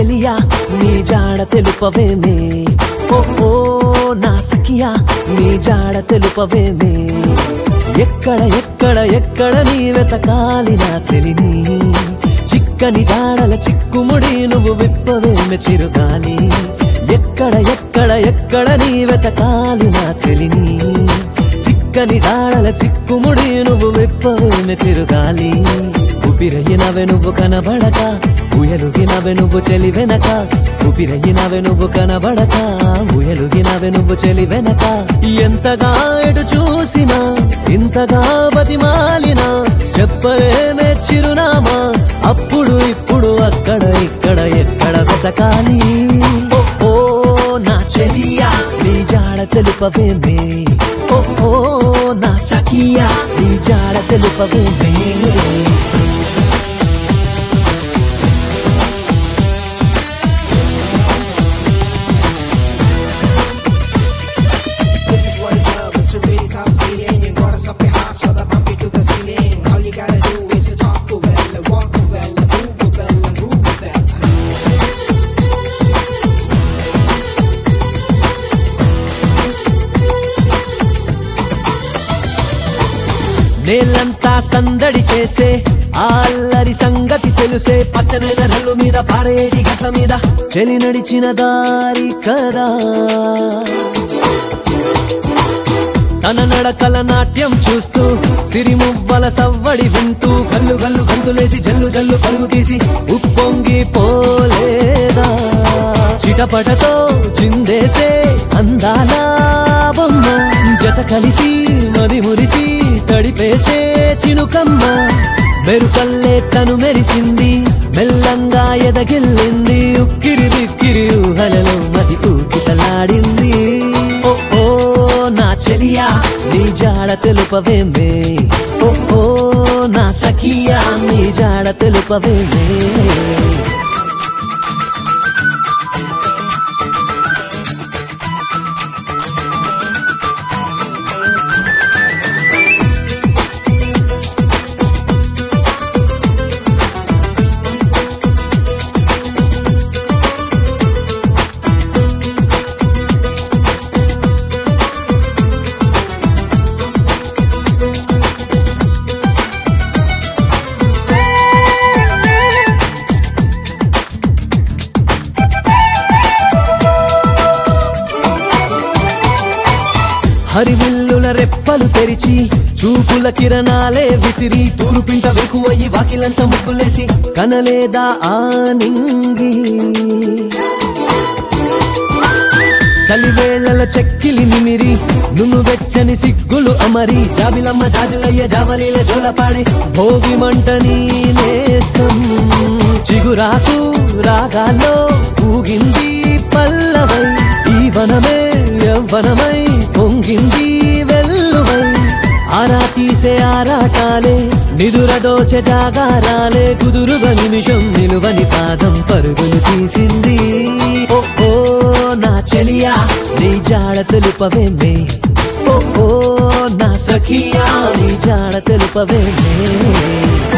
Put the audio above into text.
చెలియా నీ జాడ తెలుపవేమే ఓ ఓ నా సఖియా నీ జాడ తెలుపవేమే ఎక్కడ ఎక్కడ ఎక్కడ నీ వెతకాలి నా చెలిని చిక్కని జాడల చిక్కుముడి నువ్వు విప్పవేమె చిరుగాలి ఎక్కడ ఎక్కడ ఎక్కడ నీ వెతకాలి నా చెలిని చిక్కని జాడల చిక్కుముడి నువ్వు విప్పవేమె చిరుగాలి ఊపిరయ్యినవే నువ్వు కనబడక ఉయలుగినవే నువ్వు చెలి వెనక ఊపిరయ్యినవే నువ్వు కనబడక ఉయలుగినవే నువ్వు చెలి వెనక ఎంతగా ఎటు చూసినా ఇంతగా బతిమాలినా చెప్పలేమే చిరునామా అప్పుడు ఇప్పుడు అక్కడ ఇక్కడ ఎక్కడ వెతకాలి ఓ ఓ నా చెలియా నీ జాడ తెలుపవేమే ఓ ఓ నా సఖియా నీ జాడ తెలుపవేమే This is what is love, it's a really tough feeling. You got us up your heart, so that pump it to the ceiling. All you gotta do is to talk to well, and walk to well, and move to well, and move to well. నేలంతా సందడి చేసే ఆ అల్లరి సంగతి తెలుసే పచ్చని నెరలు మీద పారేటి గట్ల మీద చెలి నడిచిన దారి కదా తన నడకల నాట్యం చూస్తూ సిరిమువ్వల సవ్వడి వింటూ గల్లు గల్లు గంతులేసి జల్లు జల్లు పరుగు తీసి ఉప్పొంగి పోలేదా చిటపటతో చిందేసే అందాల బొమ్మ జత కలిసి మది మురిసి తడిపేసే చినుకమ్మ మెరుపల్లే తను మెరిసింది మెల్లంగా ఎదగిల్లింది ఉక్కిరి బిక్కిరి ఊహలలో మది ఊకిసలాడింది ఓ ఓ నా చెలియా నీ జాడ తెలుపవేమే ఓ ఓ నా సఖియా నీ జాడ తెలుపవేమే హరివిల్లుల రెప్పలు తెరిచి చూపుల కిరణాలే విసిరి తూరుపింట వెకువయ్యి వాకిలంత ముగ్గులేసి కనలేదా ఆ నింగి చలివేళ్ల చెక్కిలి నిమిరి నువ్వు వెచ్చని సిగ్గులు అమరి జాబిలమ్మ జాజులయ్య జావలీల జోలపాడే భోగి మంట నీ నేస్తం చిగురాకు రాగాల్లో ఊగింది పల్లవై ఈ వనమే యవ్వనమై పొంగింది వెల్లువై ఆరా తీసే ఆరాటాలే నిదురదోచె జాగారాలే కుదురుగ నిమిషం నిలువని పాదం పరుగులు తీసింది ఓ ఓ నా చెలియా నీ జాడ తెలుపవేమే ఓ ఓ నా సఖియా నీ జాడ తెలుపవేమే